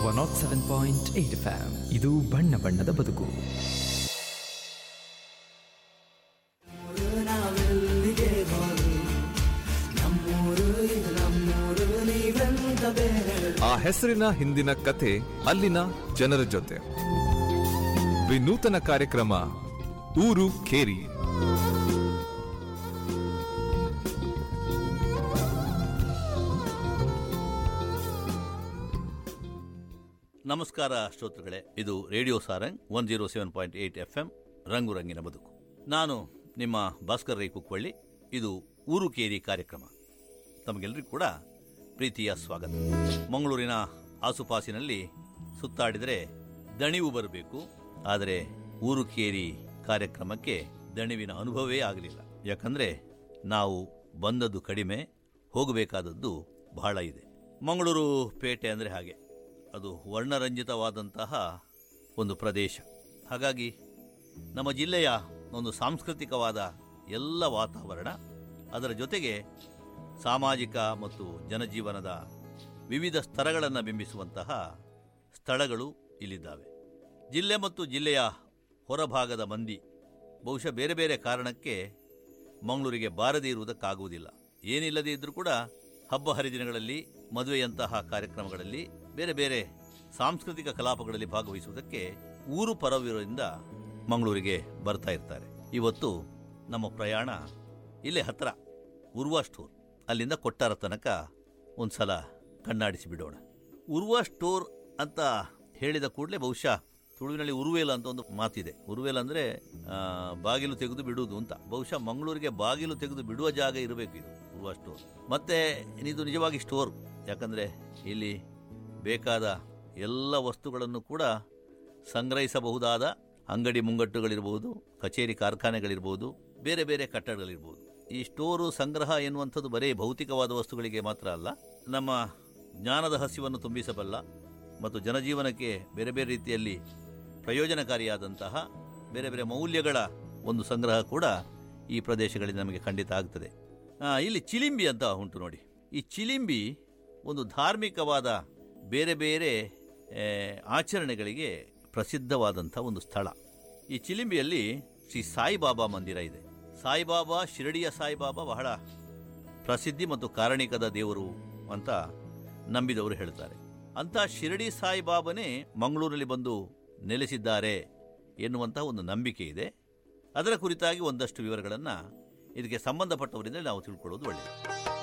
one naught seven point eight FM ಇದು ಬಣ್ಣ ಬಣ್ಣದ ಬದುಕು ಆ ಹೆಸರಿನ ಹಿಂದಿನ ಕತೆ ಅಲ್ಲಿನ ಜನರ ಜೊತೆ ವಿನೂತನ ಕಾರ್ಯಕ್ರಮ ಊರು ಕೇರಿ ನಮಸ್ಕಾರ ಶ್ರೋತೃಗಳೇ ಇದು radio Sarang one zero seven point eight F M ರಂಗು ರಂಗಿನ ಬದುಕು ನಾನು ನಿಮ್ಮ ಭಾಸ್ಕರ್ ರೈ ಕುಕ್ವಳ್ಳಿ ಇದು ಊರು ಕೇರಿ ಕಾರ್ಯಕ್ರಮ ತಮಗೆಲ್ಲರಿಗೂ ಕೂಡ ಪ್ರೀತಿಯ ಸ್ವಾಗತ ಮಂಗಳೂರಿನ ಆಸುಪಾಸಿನಲ್ಲಿ ಸುತ್ತಾಡಿದರೆ ದಣಿವು ಬರಬೇಕು ಆದರೆ ಊರು ಕೇರಿ ಕಾರ್ಯಕ್ರಮಕ್ಕೆ ದಣಿವಿನ ಅನುಭವವೇ ಆಗಲಿಲ್ಲ ಯಾಕಂದ್ರೆ ನಾವು ಬಂದದ್ದು ಕಡಿಮೆ ಹೋಗಬೇಕಾದದ್ದು ಬಹಳ ಇದೆ ಮಂಗಳೂರು ಪೇಟೆ ಅಂದರೆ ಹಾಗೆ ಅದು ವರ್ಣರಂಜಿತವಾದಂತಹ ಒಂದು ಪ್ರದೇಶ ಹಾಗಾಗಿ ನಮ್ಮ ಜಿಲ್ಲೆಯ ಒಂದು ಸಾಂಸ್ಕೃತಿಕವಾದ ಎಲ್ಲ ವಾತಾವರಣ ಅದರ ಜೊತೆಗೆ ಸಾಮಾಜಿಕ ಮತ್ತು ಜನಜೀವನದ ವಿವಿಧ ಸ್ತರಗಳನ್ನು ಬಿಂಬಿಸುವಂತಹ ಸ್ಥಳಗಳು ಇಲ್ಲಿದ್ದಾವೆ ಜಿಲ್ಲೆ ಮತ್ತು ಜಿಲ್ಲೆಯ ಹೊರಭಾಗದ ಮಂದಿ ಬಹುಶಃ ಬೇರೆ ಬೇರೆ ಕಾರಣಕ್ಕೆ ಮಂಗಳೂರಿಗೆ ಬಾರದೇ ಇರುವುದಕ್ಕಾಗುವುದಿಲ್ಲ ಏನಿಲ್ಲದೇ ಇದ್ರೂ ಕೂಡ ಹಬ್ಬ ಹರಿದಿನಗಳಲ್ಲಿ ಮದುವೆಯಂತಹ ಕಾರ್ಯಕ್ರಮಗಳಲ್ಲಿ ಬೇರೆ ಬೇರೆ ಸಾಂಸ್ಕೃತಿಕ ಕಲಾಪಗಳಲ್ಲಿ ಭಾಗವಹಿಸುವುದಕ್ಕೆ ಊರು ಪರವಿರೋದ್ರಿಂದ ಮಂಗಳೂರಿಗೆ ಬರ್ತಾ ಇರ್ತಾರೆ ಇವತ್ತು ನಮ್ಮ ಪ್ರಯಾಣ ಇಲ್ಲೇ ಹತ್ರ ಉರ್ವಾ ಸ್ಟೋರ್ ಅಲ್ಲಿಂದ ಕೊಟ್ಟಾರ ತನಕ ಒಂದು ಸಲ ಕಣ್ಣಾಡಿಸಿ ಬಿಡೋಣ ಉರ್ವಾ ಸ್ಟೋರ್ ಅಂತ ಹೇಳಿದ ಕೂಡಲೇ ಬಹುಶಃ ತುಳುವಿನಲ್ಲಿ ಉರುವೇಲ ಅಂತ ಒಂದು ಮಾತಿದೆ ಉರುವೇಲ ಅಂದರೆ ಬಾಗಿಲು ತೆಗೆದು ಬಿಡುವುದು ಅಂತ ಬಹುಶಃ ಮಂಗಳೂರಿಗೆ ಬಾಗಿಲು ತೆಗೆದು ಬಿಡುವ ಜಾಗ ಇರಬೇಕು ಇದು ಉರ್ವಾ ಸ್ಟೋರ್ ಮತ್ತೆ ಇದು ನಿಜವಾಗಿ ಸ್ಟೋರ್ ಯಾಕಂದರೆ ಇಲ್ಲಿ ಬೇಕಾದ ಎಲ್ಲ ವಸ್ತುಗಳನ್ನು ಕೂಡ ಸಂಗ್ರಹಿಸಬಹುದಾದ ಅಂಗಡಿ ಮುಂಗಟ್ಟುಗಳಿರ್ಬೋದು ಕಚೇರಿ ಕಾರ್ಖಾನೆಗಳಿರ್ಬೋದು ಬೇರೆ ಬೇರೆ ಕಟ್ಟಡಗಳಿರ್ಬೋದು ಈ ಸ್ಟೋರು ಸಂಗ್ರಹ ಎನ್ನುವಂಥದ್ದು ಬರೀ ಭೌತಿಕವಾದ ವಸ್ತುಗಳಿಗೆ ಮಾತ್ರ ಅಲ್ಲ ನಮ್ಮ ಜ್ಞಾನದ ಹಸಿವನ್ನು ತುಂಬಿಸಬಲ್ಲ ಮತ್ತು ಜನಜೀವನಕ್ಕೆ ಬೇರೆ ಬೇರೆ ರೀತಿಯಲ್ಲಿ ಪ್ರಯೋಜನಕಾರಿಯಾದಂತಹ ಬೇರೆ ಬೇರೆ ಮೌಲ್ಯಗಳ ಒಂದು ಸಂಗ್ರಹ ಕೂಡ ಈ ಪ್ರದೇಶಗಳಲ್ಲಿ ನಮಗೆ ಖಂಡಿತ ಆಗ್ತದೆ ಆ, ಇಲ್ಲಿ ಚಿಲಿಂಬಿ ಅಂತ ಉಂಟು ನೋಡಿ ಈ ಚಿಲಿಂಬಿ ಒಂದು ಧಾರ್ಮಿಕವಾದ ಬೇರೆ ಬೇರೆ ಆ, ಆಚರಣೆಗಳಿಗೆ ಪ್ರಸಿದ್ಧವಾದಂಥ ಒಂದು ಸ್ಥಳ ಈ ಚಿಲಿಂಬಿಯಲ್ಲಿ ಶ್ರೀ ಸಾಯಿಬಾಬಾ ಮಂದಿರ ಇದೆ ಸಾಯಿಬಾಬಾ ಶಿರಡಿಯ ಸಾಯಿಬಾಬಾ ಬಹಳ ಪ್ರಸಿದ್ಧಿ ಮತ್ತು ಕಾರಣಿಕದ ದೇವರು ಅಂತ ನಂಬಿದವರು ಹೇಳ್ತಾರೆ ಅಂತ ಶಿರಡಿ ಸಾಯಿಬಾಬನೇ ಮಂಗಳೂರಲ್ಲಿ ಬಂದು ನೆಲೆಸಿದ್ದಾರೆ ಎನ್ನುವಂತಹ ಒಂದು ನಂಬಿಕೆ ಇದೆ ಅದರ ಕುರಿತಾಗಿ ಒಂದಷ್ಟು ವಿವರಗಳನ್ನು ಇದಕ್ಕೆ ಸಂಬಂಧಪಟ್ಟವರಿಂದ ನಾವು ತಿಳ್ಕೊಳ್ಳೋದು ಒಳ್ಳೆಯದು